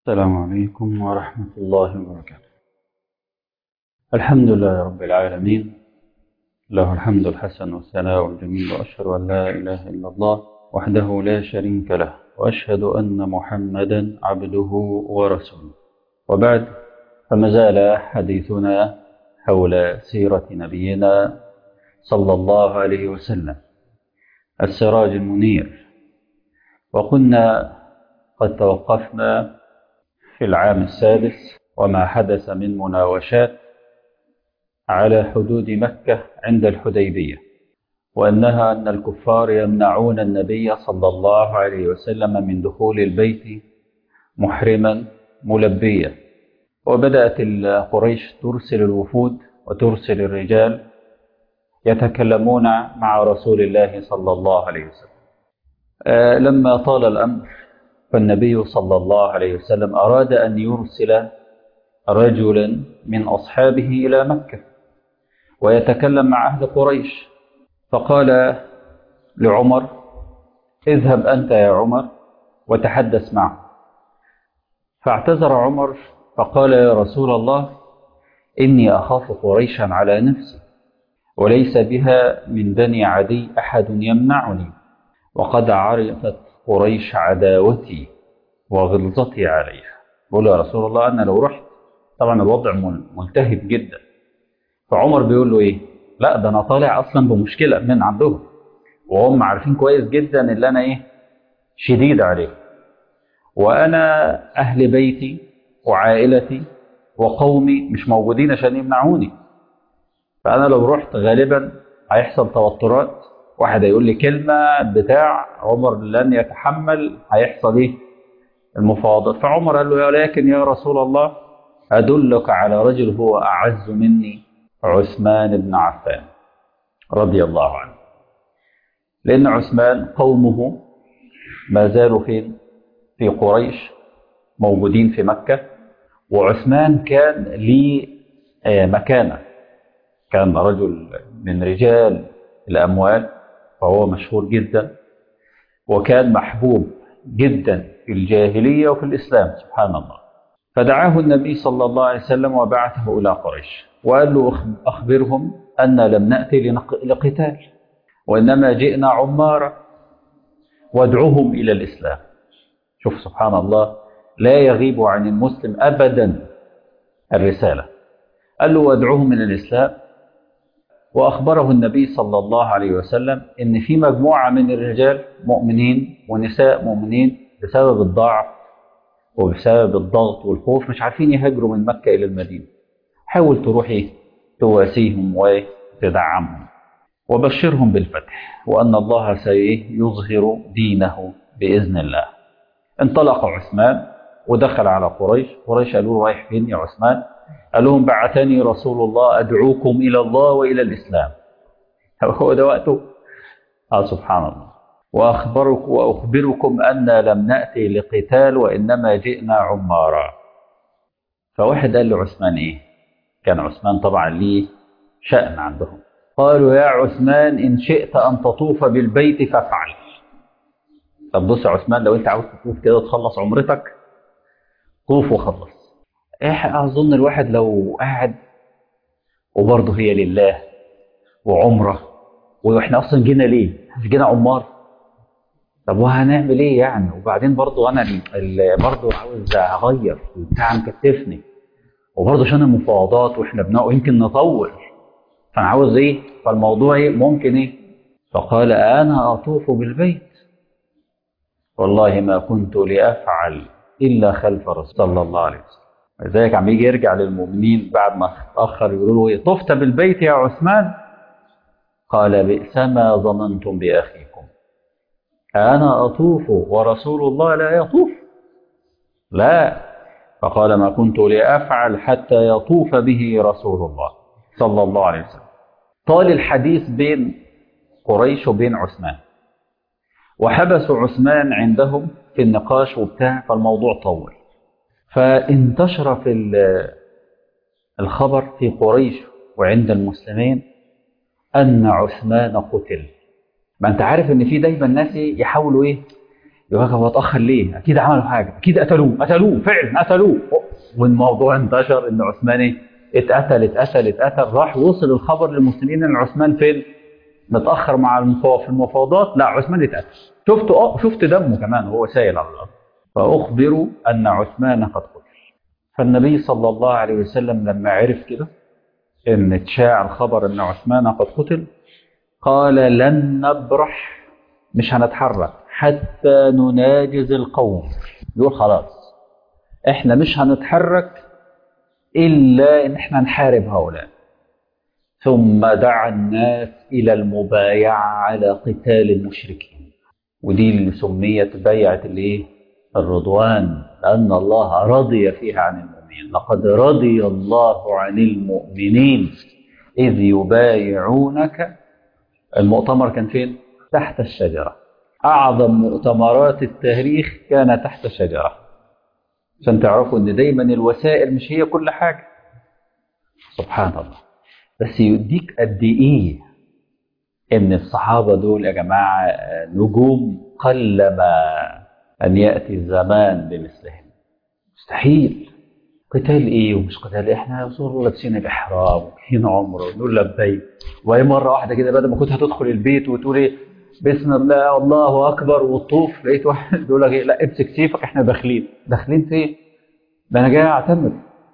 السلام عليكم ورحمة الله وبركاته الحمد لله رب العالمين له الحمد الحسن والثناء الجميل وأشهد أن لا إله إلا الله وحده لا شريك له وأشهد أن محمدا عبده ورسوله وبعد فما زال حديثنا حول سيرة نبينا صلى الله عليه وسلم السراج المنير وكنا قد توقفنا في العام السادس وما حدث من مناوشات على حدود مكة عند الحديبية وأنها أن الكفار يمنعون النبي صلى الله عليه وسلم من دخول البيت محرما ملبيا وبدأت قريش ترسل الوفود وترسل الرجال يتكلمون مع رسول الله صلى الله عليه وسلم آه لما طال الأمر فالنبي صلى الله عليه وسلم أراد أن يرسل رجلا من أصحابه إلى مكة ويتكلم مع أهل قريش فقال لعمر اذهب أنت يا عمر وتحدث معه فاعتذر عمر فقال يا رسول الله إني أخاف قريشا على نفسي وليس بها من بني عدي أحد يمنعني وقد عرفت قريش عداوتي وغلظتي عليها بقول يا رسول الله أنا لو رحت طبعا الوضع ملتهب جدا فعمر بيقول له إيه لا ده أنا طالع أصلا بمشكلة من عندهم وهم عارفين كويس جدا اللي أنا إيه شديد عليه وأنا أهل بيتي وعائلتي وقومي مش موجودين عشان يمنعوني فأنا لو رحت غالبا هيحصل توترات واحد هيقول لي كلمة بتاع عمر لن يتحمل هيحصل ايه المفاوضات فعمر قال له ولكن يا رسول الله أدلك على رجل هو أعز مني عثمان بن عفان رضي الله عنه لأن عثمان قومه ما زالوا فين في قريش موجودين في مكة وعثمان كان ليه مكانة كان رجل من رجال الأموال فهو مشهور جدا وكان محبوب جدا في الجاهلية وفي الإسلام سبحان الله فدعاه النبي صلى الله عليه وسلم وبعثه إلى قريش وقال له أخبرهم أن لم نأتي لقتال وإنما جئنا عمارا وادعوهم إلى الإسلام شوف سبحان الله لا يغيب عن المسلم أبدا الرسالة قال له وادعوهم إلى الإسلام وأخبره النبي صلى الله عليه وسلم إن في مجموعة من الرجال مؤمنين ونساء مؤمنين بسبب الضعف وبسبب الضغط والخوف مش عارفين يهاجروا من مكة إلى المدينة حاول تروح إيه تواسيهم وتدعمهم وبشرهم بالفتح وأن الله سيظهر دينه بإذن الله انطلق عثمان ودخل على قريش قريش قالوا له رايح فين يا عثمان قال لهم بعثني رسول الله أدعوكم إلى الله وإلى الإسلام هو ده وقته آه سبحان الله وأخبرك وأخبركم أن لم نأتي لقتال وإنما جئنا عمارا فواحد قال لعثمان إيه كان عثمان طبعا ليه شأن عندهم قالوا يا عثمان إن شئت أن تطوف بالبيت فافعل طب بص يا عثمان لو أنت عاوز تطوف كده تخلص عمرتك طوف وخلص إيه أظن الواحد لو قاعد وبرضه هي لله وعمرة وإحنا أصلا جينا ليه؟ مش جينا عمار طب وهنعمل إيه يعني؟ وبعدين برضه أنا اللي برضه عاوز أغير البتاع مكتفني وبرضه عشان المفاوضات وإحنا بنقعد يمكن نطول فأنا عاوز إيه؟ فالموضوع إيه؟ ممكن إيه؟ فقال أنا أطوف بالبيت والله ما كنت لأفعل إلا خلف رسول صلى الله عليه وسلم لذلك عم يجي يرجع للمؤمنين بعد ما تأخر يقولوا له طفت بالبيت يا عثمان قال بئس ما ظننتم بأخيكم أنا أطوف ورسول الله لا يطوف لا فقال ما كنت لأفعل حتى يطوف به رسول الله صلى الله عليه وسلم طال الحديث بين قريش وبين عثمان وحبسوا عثمان عندهم في النقاش وبتاع فالموضوع طول فانتشر في الخبر في قريش وعند المسلمين أن عثمان قتل ما أنت عارف إن في دايما ناس يحاولوا إيه يقول لك هو اتاخر ليه؟ اكيد عملوا حاجه، اكيد قتلوه، قتلوه فعلا قتلوه والموضوع انتشر ان عثمان ايه؟ اتقتل اتقتل اتقتل راح وصل الخبر للمسلمين ان عثمان فين؟ متاخر مع المفاوض في المفاوضات لا عثمان اتقتل شفت اه شفت دمه كمان وهو سايل على الارض فاخبروا ان عثمان قد قتل فالنبي صلى الله عليه وسلم لما عرف كده ان اتشاع الخبر ان عثمان قد قتل قال لن نبرح مش هنتحرك حتى نناجز القوم يقول خلاص احنا مش هنتحرك الا ان احنا نحارب هؤلاء ثم دعا الناس الى المبايعه على قتال المشركين ودي اللي سميت بيعه الايه الرضوان لان الله رضي فيها عن المؤمنين لقد رضي الله عن المؤمنين اذ يبايعونك المؤتمر كان فين تحت الشجره اعظم مؤتمرات التاريخ كان تحت شجره عشان تعرفوا ان دايما الوسائل مش هي كل حاجه سبحان الله بس يديك قد ايه ان الصحابه دول يا جماعه نجوم قلما ان ياتي الزمان بمثلهم مستحيل قتال ايه ومش قتال إيه؟ احنا يا رسول الله لابسين الاحرام ورايحين عمره ونقول لبيك وهي مره واحده كده بدل ما كنت هتدخل البيت وتقول ايه بسم الله الله اكبر والطوف لقيت واحد يقول لك ايه لا امسك سيفك احنا داخلين داخلين فين؟ ده انا جاي اعتمر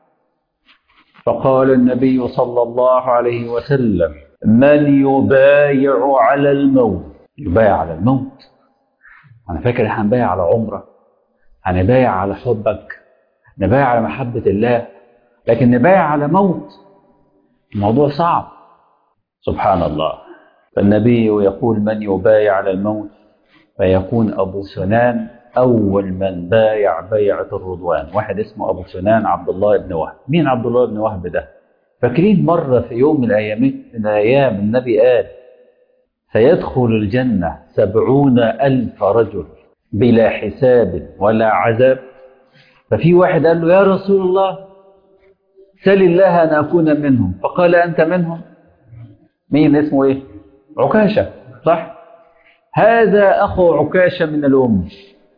فقال النبي صلى الله عليه وسلم من يبايع على الموت يبايع على الموت انا فاكر احنا هنبايع على عمره هنبايع على حبك نبايع على محبه الله لكن نبايع على موت الموضوع صعب سبحان الله فالنبي يقول من يبايع على الموت فيكون ابو سنان اول من بايع بيعه الرضوان واحد اسمه ابو سنان عبد الله بن وهب مين عبد الله بن وهب ده فاكرين مره في يوم من الايام من الايام النبي قال سيدخل الجنه سبعون الف رجل بلا حساب ولا عذاب ففي واحد قال له يا رسول الله سل الله ان اكون منهم فقال انت منهم مين اسمه ايه عكاشه صح هذا اخو عكاشه من الام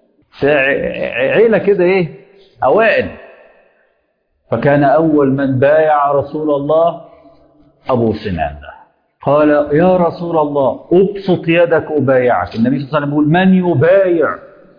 عيلة كده ايه اوائل فكان اول من بايع رسول الله ابو سنان ده قال يا رسول الله ابسط يدك ابايعك النبي صلى الله عليه وسلم يقول من يبايع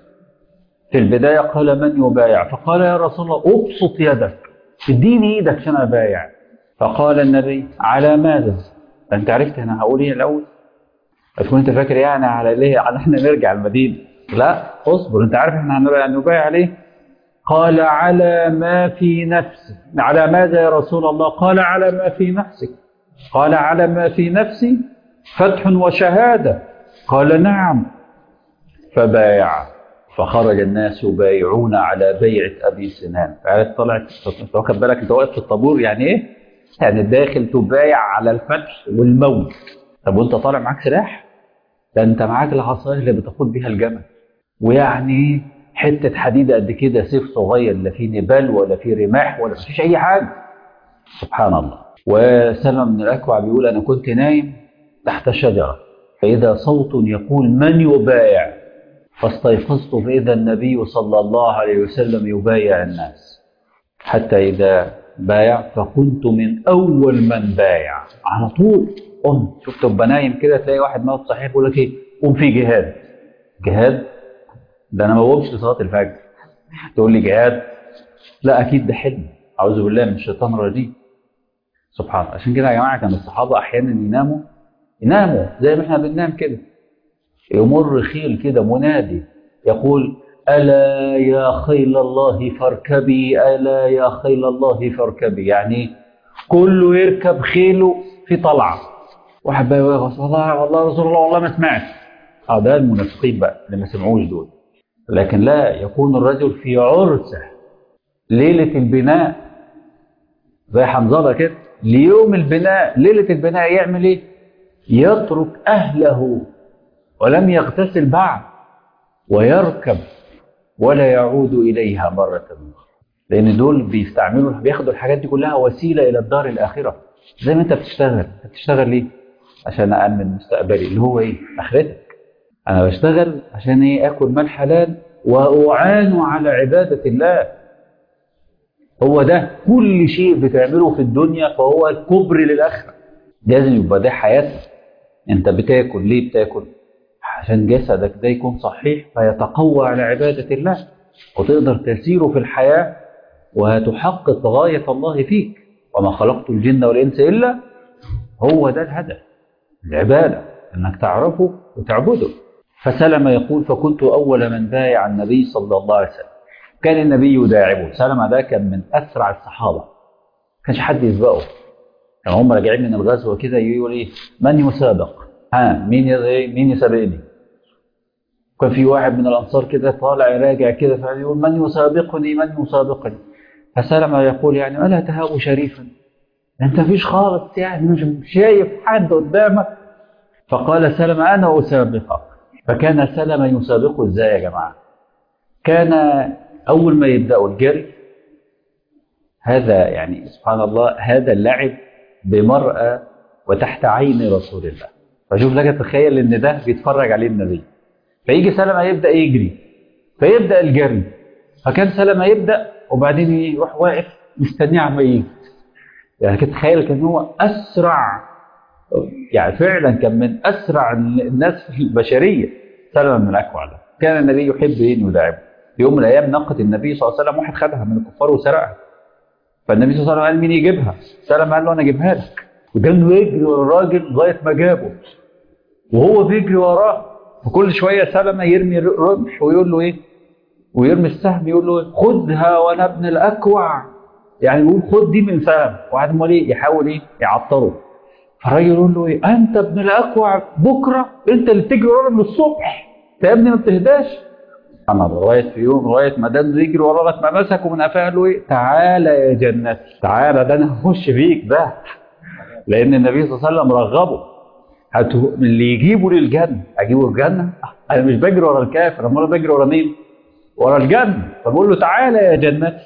في البداية قال من يبايع فقال يا رسول الله ابسط يدك اديني ايدك عشان ابايع فقال النبي على ماذا انت عرفت انا هقول ايه الاول هتكون انت فاكر يعني على ليه على احنا نرجع المدينه لا اصبر انت عارف احنا هنبايع عليه قال على ما في نفسك على ماذا يا رسول الله قال على ما في نفسك قال على ما في نفسي فتح وشهادة قال نعم فبايع فخرج الناس يبايعون على بيعة أبي سنان فعرفت طلعت انت واخد بالك انت واقف في الطابور يعني ايه؟ يعني داخل تبايع على الفتح والموت طب وانت طالع معاك سلاح؟ ده انت معاك العصايه اللي بتقود بيها الجمل ويعني حته حديده قد كده سيف صغير لا فيه نبال ولا فيه رماح ولا فيش اي حاجه سبحان الله وسلمة بن الاكوع بيقول انا كنت نايم تحت شجره فاذا صوت يقول من يبايع فاستيقظت فاذا النبي صلى الله عليه وسلم يبايع الناس حتى اذا بايع فكنت من اول من بايع على طول قمت شفت ابقى نايم كده تلاقي واحد موت صحيح يقول لك ايه قوم في جهاد جهاد ده انا ما بقومش لصلاه الفجر تقول لي جهاد لا اكيد ده حلم اعوذ بالله من الشيطان الرجيم سبحان الله عشان كده يا جماعه كان الصحابه احيانا يناموا يناموا زي ما احنا بننام كده يمر خيل كده منادي يقول الا يا خيل الله فاركبي الا يا خيل الله فاركبي يعني كله يركب خيله في طلعه واحد بقى يقول والله والله رسول الله والله ما سمعت اه ده المنافقين بقى اللي ما سمعوش دول لكن لا يكون الرجل في عرسه ليله البناء زي حنظله كده ليوم البناء ليله البناء يعمل ايه؟ يترك اهله ولم يغتسل بعد ويركب ولا يعود اليها مره اخرى لان دول بيستعملوا بياخدوا الحاجات دي كلها وسيله الى الدار الاخره زي ما انت بتشتغل انت بتشتغل ليه؟ عشان أأمن مستقبلي اللي هو إيه؟ آخرتك انا بشتغل عشان ايه اكل مال حلال واعان على عباده الله هو ده كل شيء بتعمله في الدنيا فهو الكبر للاخره لازم يبقى ده حياتك انت بتاكل ليه بتاكل عشان جسدك ده يكون صحيح فيتقوى على عباده الله وتقدر تسير في الحياه وتحقق غايه الله فيك وما خلقت الجن والانس الا هو ده الهدف العباده انك تعرفه وتعبده فسلم يقول فكنت اول من بايع النبي صلى الله عليه وسلم كان النبي يداعبه سلمة ده كان من اسرع الصحابه كانش حد يسبقه كان هم راجعين من الغزوه كده يقول ايه من يسابق ها مين مين يسابقني كان في واحد من الانصار كده طالع راجع كده فيقول من يسابقني من يسابقني فسلمة يقول يعني الا تهاب شريفا انت فيش خالص يعني مش شايف حد قدامك فقال سلمة انا اسابقك فكان سلمة يسابقه ازاي يا جماعه كان اول ما يبداوا الجري هذا يعني سبحان الله هذا اللعب بمرأة وتحت عين رسول الله فشوف لك تخيل ان ده بيتفرج عليه النبي فيجي سلمة يبدا يجري فيبدا الجري فكان سلمة يبدا وبعدين يروح واقف مستنيه عما يجي يعني كنت تخيل كان هو اسرع يعني فعلا كان من اسرع الناس في البشريه سلمة من الاكوع ده كان النبي يحب ان يداعبه في يوم من الايام نقت النبي صلى الله عليه وسلم واحد خدها من الكفار وسرقها فالنبي صلى الله عليه وسلم قال مين يجيبها؟ سلمة قال له انا اجيبها لك وده انه يجري ورا الراجل لغايه ما جابه وهو بيجري وراه فكل شويه سلمة يرمي رمح ويقول له ايه؟ ويرمي السهم يقول له خذها وانا ابن الاكوع يعني يقول خد دي من سلمة وبعد ما ايه يحاول ايه يعطره فالراجل يقول له ايه انت ابن الاكوع بكره انت اللي بتجري ورا من الصبح انت يا ابني ما بتهداش انا لغايه في يوم لغايه ما ده يجري ورا لك ما مسكه من قفاه قال له ايه تعالى يا جنتي تعالى ده انا هخش فيك ده لان النبي صلى الله عليه وسلم رغبه هتو... اللي يجيبه للجنه اجيبه الجنه انا مش بجري ورا الكافر امال بجري ورا مين؟ ورا الجنه فبقول له تعالى يا جنتي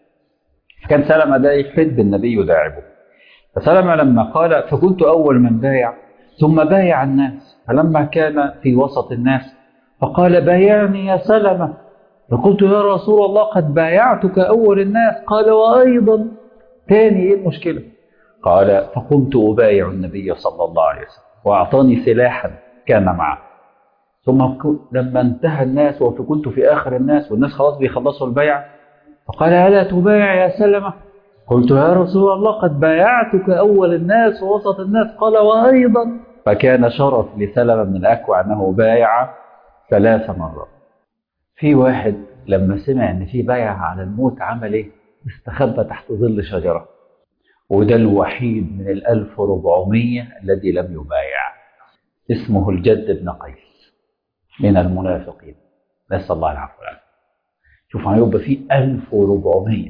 كان سلمة ده يحب النبي يداعبه فسلمة لما قال فكنت أول من بايع ثم بايع الناس فلما كان في وسط الناس فقال بايعني يا سلمة فقلت يا رسول الله قد بايعتك أول الناس قال وأيضا تاني إيه المشكلة قال فقمت أبايع النبي صلى الله عليه وسلم وأعطاني سلاحا كان معه ثم لما انتهى الناس وكنت في آخر الناس والناس خلاص بيخلصوا البيع فقال ألا تبايع يا سلمة قلت يا رسول الله قد بايعتك أول الناس ووسط الناس قال وأيضا فكان شرف لسلمة من الأكوع أنه بايع ثلاث مرات في واحد لما سمع ان في بيعة على الموت عمل ايه استخبى تحت ظل شجرة وده الوحيد من ال 1400 الذي لم يبايع اسمه الجد بن قيس من المنافقين نسأل الله العفو والعافية شوف هيبقى في 1400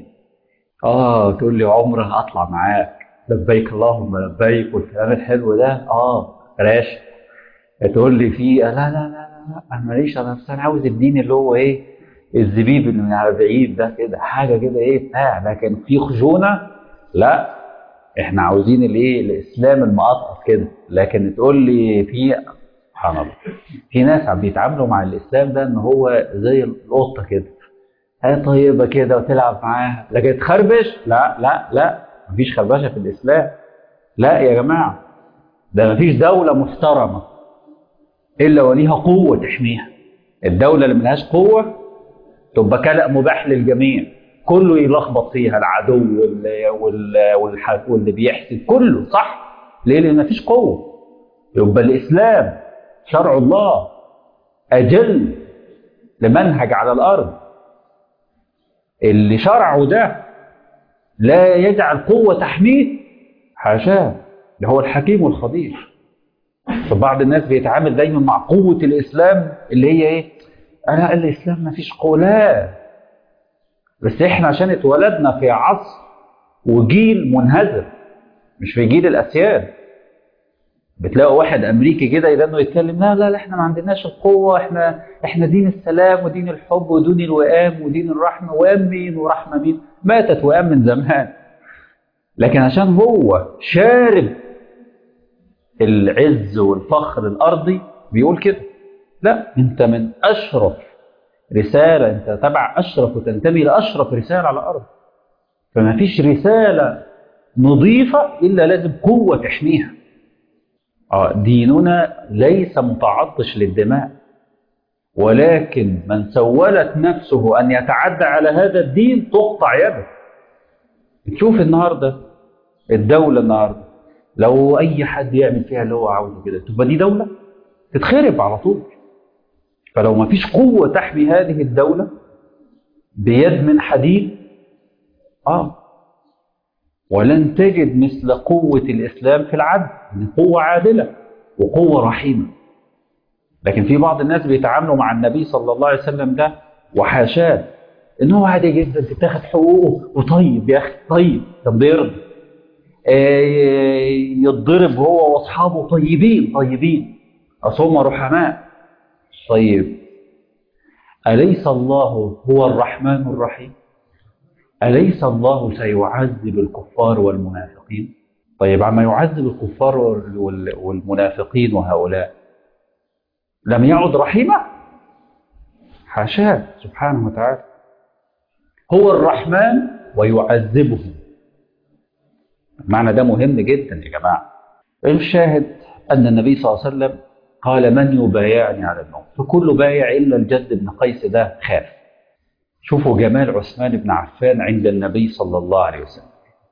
اه تقول لي عمره اطلع معاك لبيك اللهم لبيك والكلام الحلو ده اه راشد تقول لي في لا لا لا لا انا ماليش انا بس انا عاوز الدين اللي هو ايه الزبيب اللي من على بعيد ده كده حاجه كده ايه بتاع لكن في خشونه لا احنا عاوزين الايه الاسلام المقطع كده لكن تقول لي في سبحان الله في ناس عم بيتعاملوا مع الاسلام ده ان هو زي القطه كده هي طيبه كده وتلعب معاها لكن تخربش لا لا لا مفيش خربشه في الاسلام لا يا جماعه ده مفيش دوله محترمه الا وليها قوه تحميها الدوله اللي ملهاش قوه تبقى كلأ مباح للجميع كله يلخبط فيها العدو واللي, واللي, واللي بيحسد كله صح ليه لان مفيش قوه يبقى الاسلام شرع الله اجل لمنهج على الارض اللي شرعه ده لا يجعل قوه تحميه حاشاه ده هو الحكيم الخبير فبعض الناس بيتعامل دايما مع قوه الاسلام اللي هي ايه انا الاسلام ما فيش قوه لا بس احنا عشان اتولدنا في عصر وجيل منهزم مش في جيل الاسياد بتلاقوا واحد امريكي كده يدانه يتكلم لا لا لا احنا ما عندناش القوه احنا احنا دين السلام ودين الحب ودين الوئام ودين الرحمه وئام مين ورحمه مين ماتت وئام من زمان لكن عشان هو شارب العز والفخر الارضي بيقول كده لا انت من اشرف رساله انت تبع اشرف وتنتمي لاشرف رساله على الارض فما فيش رساله نظيفه الا لازم قوه تحميها اه ديننا ليس متعطش للدماء ولكن من سولت نفسه ان يتعدى على هذا الدين تقطع يده تشوف النهارده الدوله النهارده لو اي حد يعمل فيها اللي هو عاوزه كده تبقى دي دوله تتخرب على طول فلو ما فيش قوه تحمي هذه الدوله بيد من حديد اه ولن تجد مثل قوه الاسلام في العدل قوه عادله وقوه رحيمه لكن في بعض الناس بيتعاملوا مع النبي صلى الله عليه وسلم ده وحاشاه ان هو عادي جدا تتاخد حقوقه وطيب يا اخي طيب طب بيرضي يتضرب هو واصحابه طيبين طيبين اصل هم رحماء طيب اليس الله هو الرحمن الرحيم اليس الله سيعذب الكفار والمنافقين طيب عما يعذب الكفار والمنافقين وهؤلاء لم يعد رحيما حاشاه سبحانه وتعالى هو الرحمن ويعذبهم المعنى ده مهم جدا يا جماعة الشاهد أن النبي صلى الله عليه وسلم قال من يبايعني على الموت فكل بايع إلا الجد بن قيس ده خاف شوفوا جمال عثمان بن عفان عند النبي صلى الله عليه وسلم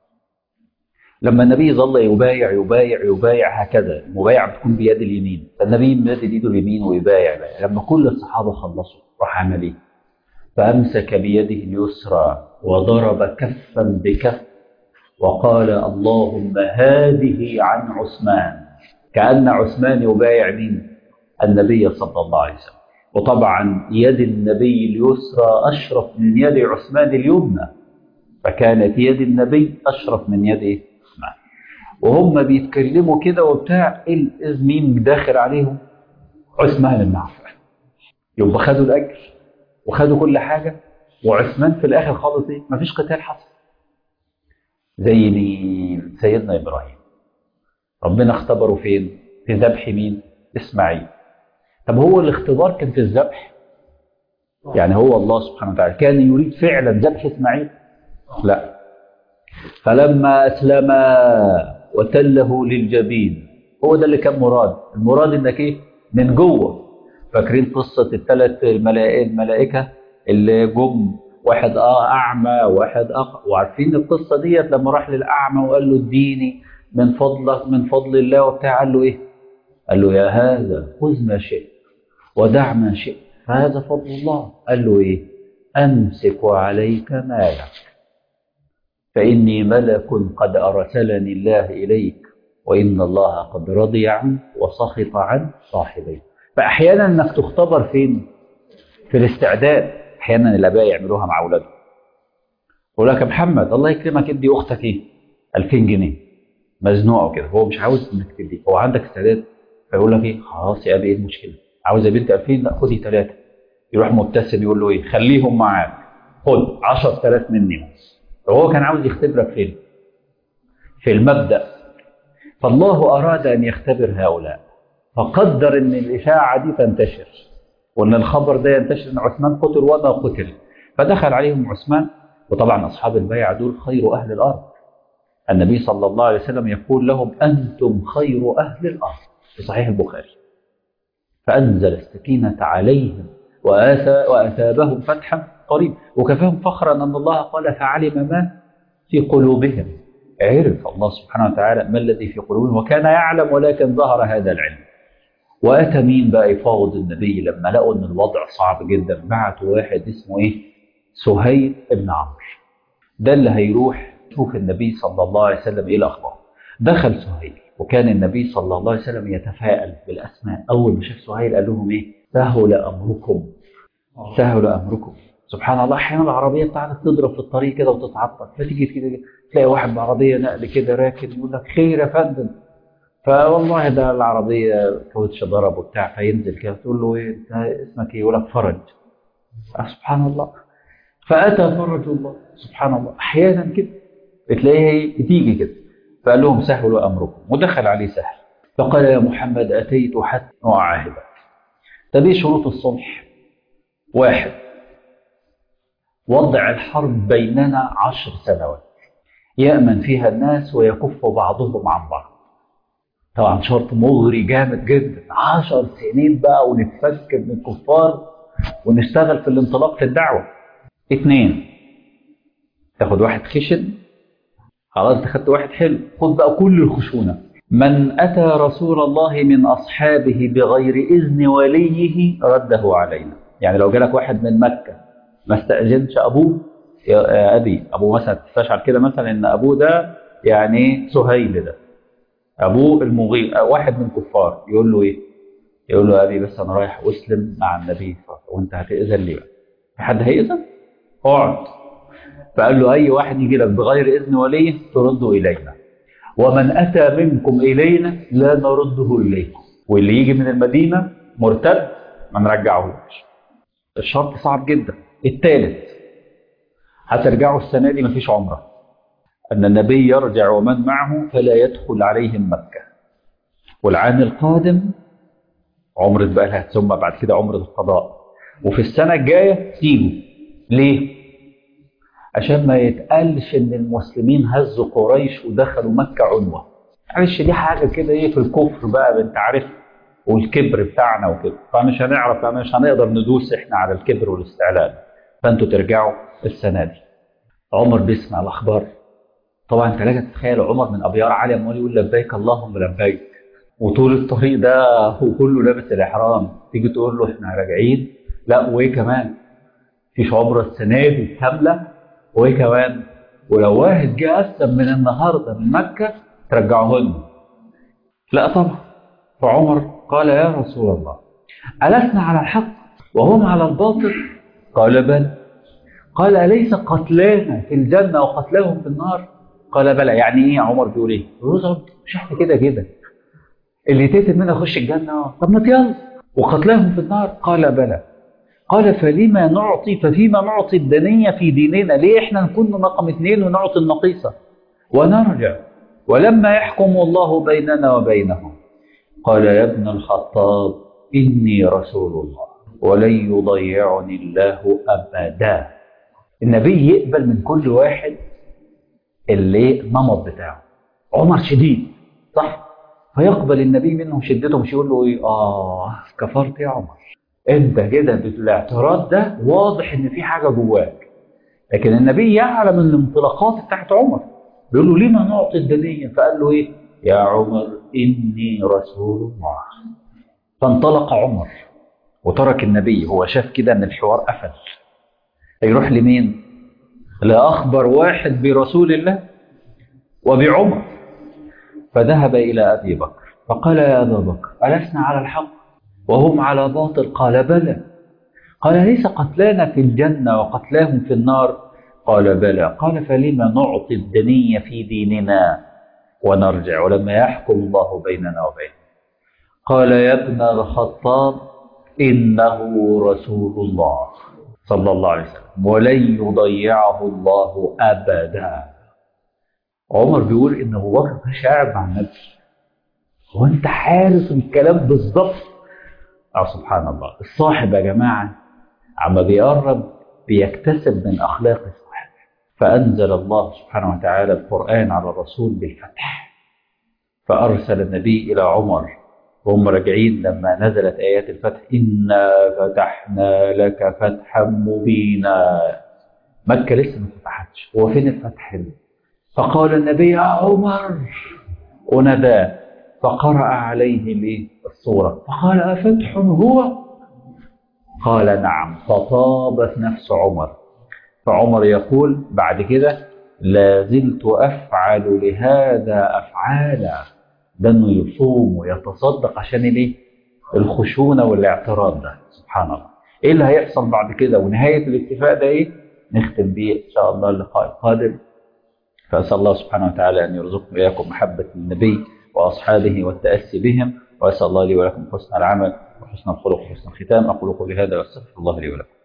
لما النبي ظل يبايع يبايع يبايع هكذا المبايعة بتكون بيد اليمين فالنبي يمد ايده اليمين ويبايع بقى. لما كل الصحابة خلصوا راح عمل ايه؟ فأمسك بيده اليسرى وضرب كفا بكف وقال اللهم هذه عن عثمان كأن عثمان يبايع مين؟ النبي صلى الله عليه وسلم وطبعا يد النبي اليسرى أشرف من يد عثمان اليمنى فكانت يد النبي أشرف من يد عثمان وهم بيتكلموا كده وبتاع مين داخل عليهم؟ عثمان بن عفان يبقى خدوا الأجر وخدوا كل حاجة وعثمان في الآخر خالص إيه؟ مفيش قتال حصل زي مين؟ سيدنا إبراهيم ربنا اختبره فين؟ في ذبح مين؟ إسماعيل طب هو الاختبار كان في الذبح يعني هو الله سبحانه وتعالى كان يريد فعلا ذبح إسماعيل لا فلما أسلم وتله للجبين هو ده اللي كان مراد المراد انك ايه من جوه فاكرين قصة الثلاث الملائكة اللي جم واحد اه اعمى واحد أق... وعارفين القصة ديت لما راح للاعمى وقال له اديني من فضلك من فضل الله وبتاع قال له ايه قال له يا هذا خذ ما شئت ودع ما شئت فهذا فضل الله قال له ايه امسك عليك مالك فاني ملك قد ارسلني الله اليك وان الله قد رضي عنك وسخط عن صاحبيك فاحيانا انك تختبر فين في الاستعداد احيانا الاباء يعملوها مع اولادهم يقول لك يا محمد الله يكرمك ادي اختك ايه 2000 جنيه مزنوقه وكده هو مش عاوز انك تدي هو عندك استعداد فيقول لك ايه خلاص يا ابي ايه المشكله عاوز يا بنت 2000 لا خدي ثلاثه يروح مبتسم يقول له ايه خليهم معاك خد 10000 مني فهو كان عاوز يختبرك فين في المبدا فالله اراد ان يختبر هؤلاء فقدر ان الاشاعه دي تنتشر وان الخبر ده ينتشر ان عثمان قتل وما قتل فدخل عليهم عثمان وطبعا اصحاب البيعه دول خير اهل الارض النبي صلى الله عليه وسلم يقول لهم انتم خير اهل الارض في صحيح البخاري فانزل السكينه عليهم وآثى واثابهم فتحا قريب وكفاهم فخرا ان الله قال فعلم ما في قلوبهم عرف الله سبحانه وتعالى ما الذي في قلوبهم وكان يعلم ولكن ظهر هذا العلم واتى مين بقى يفاوض النبي لما لقوا ان الوضع صعب جدا بعتوا واحد اسمه ايه سهيل بن عمرو ده اللي هيروح يشوف النبي صلى الله عليه وسلم ايه الاخبار دخل سهيل وكان النبي صلى الله عليه وسلم يتفاءل بالاسماء اول ما شاف سهيل قال لهم ايه سهل امركم سهل امركم سبحان الله احيانا العربيه بتاعتك تضرب في الطريق كده وتتعطل فتيجي كده تلاقي واحد بعربيه نقل كده راكن يقول لك خير يا فندم فوالله ده العربيه كاوتش ضرب وبتاع فينزل كده تقول له ايه انت اسمك ايه يقول لك فرج سبحان الله فاتى فرج الله سبحان الله احيانا كده بتلاقيها بتيجي كده فقال لهم سهلوا امركم ودخل عليه سهل فقال يا محمد اتيت حتى اعاهدك طب ايه شروط الصلح واحد وضع الحرب بيننا عشر سنوات يأمن فيها الناس ويكف بعضهم عن بعض طبعا شرط مغري جامد جدا عشر سنين بقى ونتفك من الكفار ونشتغل في الانطلاق في الدعوة اثنين تاخد واحد خشن خلاص انت خدت واحد حلو خد بقى كل الخشونة من أتى رسول الله من أصحابه بغير إذن وليه رده علينا يعني لو جالك واحد من مكة ما استأذنش أبوه يا أبي أبوه مثلا تستشعر كده مثلا إن أبوه ده يعني سهيل ده أبوه المغير واحد من كفار يقول له إيه؟ يقول له أبي بس أنا رايح أسلم مع النبي وأنت هتأذن لي بقى في حد هيأذن؟ اقعد فقال له أي واحد يجي لك بغير إذن وليه ترده إلينا ومن أتى منكم إلينا لا نرده إليكم واللي يجي من المدينة مرتد ما نرجعهوش الشرط صعب جدا الثالث هترجعوا السنة دي مفيش عمرة أن النبي يرجع ومن معه فلا يدخل عليهم مكة والعام القادم عمرة بقى لها ثم بعد كده عمرة القضاء وفي السنة الجاية تيجوا ليه؟ عشان ما يتقالش ان المسلمين هزوا قريش ودخلوا مكة عنوة معلش دي حاجة كده ايه في الكفر بقى انت عارف والكبر بتاعنا وكده فمش هنعرف مش هنقدر ندوس احنا على الكبر والاستعلان فانتوا ترجعوا السنة دي عمر بيسمع الاخبار طبعا انت لازم تتخيل عمر من ابيار عالي امال يقول لبيك اللهم لبيك وطول الطريق ده هو كله لابس الاحرام تيجي تقول له احنا راجعين لا وايه كمان فيش عمره السنه دي كامله وايه كمان ولو واحد جه اسلم من النهارده من مكه ترجعه لنا لا طبعا فعمر قال يا رسول الله ألسنا على الحق وهم على الباطل قال بل قال أليس قتلانا في الجنة وقتلاهم في النار قال بلى يعني ايه عمر بيقول ايه بيقول مش احنا كده كده اللي تقتل منها يخش الجنة طب ما يلا وقتلاهم في النار قال بلى قال فلما نعطي ففيما نعطي الدنية في ديننا ليه احنا نكون رقم اثنين ونعطي النقيصة ونرجع ولما يحكم الله بيننا وبينهم قال يا ابن الخطاب إني رسول الله ولن يضيعني الله أبدا النبي يقبل من كل واحد اللي النمط بتاعه عمر شديد صح فيقبل النبي منه شدته مش يقول له ايه اه كفرت يا عمر انت كده بالاعتراض ده واضح ان في حاجه جواك لكن النبي يعلم الانطلاقات بتاعت عمر بيقول له لما نعطي الدنيا فقال له ايه يا عمر اني رسول الله فانطلق عمر وترك النبي هو شاف كده ان الحوار قفل هيروح لمين لاخبر واحد برسول الله وبعمر فذهب الى ابي بكر فقال يا ابا بكر ألسنا على الحق وهم على باطل قال بلى قال ليس قتلانا في الجنة وقتلاهم في النار قال بلى قال فلما نعطي الدنية في ديننا ونرجع ولما يحكم الله بيننا وبينهم قال يا ابن الخطاب إنه رسول الله صلى الله عليه وسلم ولن يضيعه الله أبدا عمر بيقول إن أبو بكر مش قاعد مع النبي هو أنت عارف الكلام بالظبط أو سبحان الله الصاحب يا جماعة عما بيقرب بيكتسب من أخلاق الصاحب فأنزل الله سبحانه وتعالى القرآن على الرسول بالفتح فأرسل النبي إلى عمر وهم راجعين لما نزلت آيات الفتح إنا فتحنا لك فتحا مبينا مكة لسه ما فتحتش هو فين الفتح ده فقال النبي يا عمر وناداه فقرأ عليه الصورة فقال أفتح هو قال نعم فطابت نفس عمر فعمر يقول بعد كده لا زلت أفعل لهذا أفعالا ده انه يصوم ويتصدق عشان الايه؟ الخشونه والاعتراض ده سبحان الله. ايه اللي هيحصل بعد كده ونهايه الاتفاق ده ايه؟ نختم بيه ان شاء الله اللقاء القادم. فاسال الله سبحانه وتعالى ان يرزقنا اياكم محبه النبي واصحابه والتاسي بهم واسال الله لي ولكم حسن العمل وحسن الخلق وحسن الختام اقول قولي هذا واستغفر الله لي ولكم.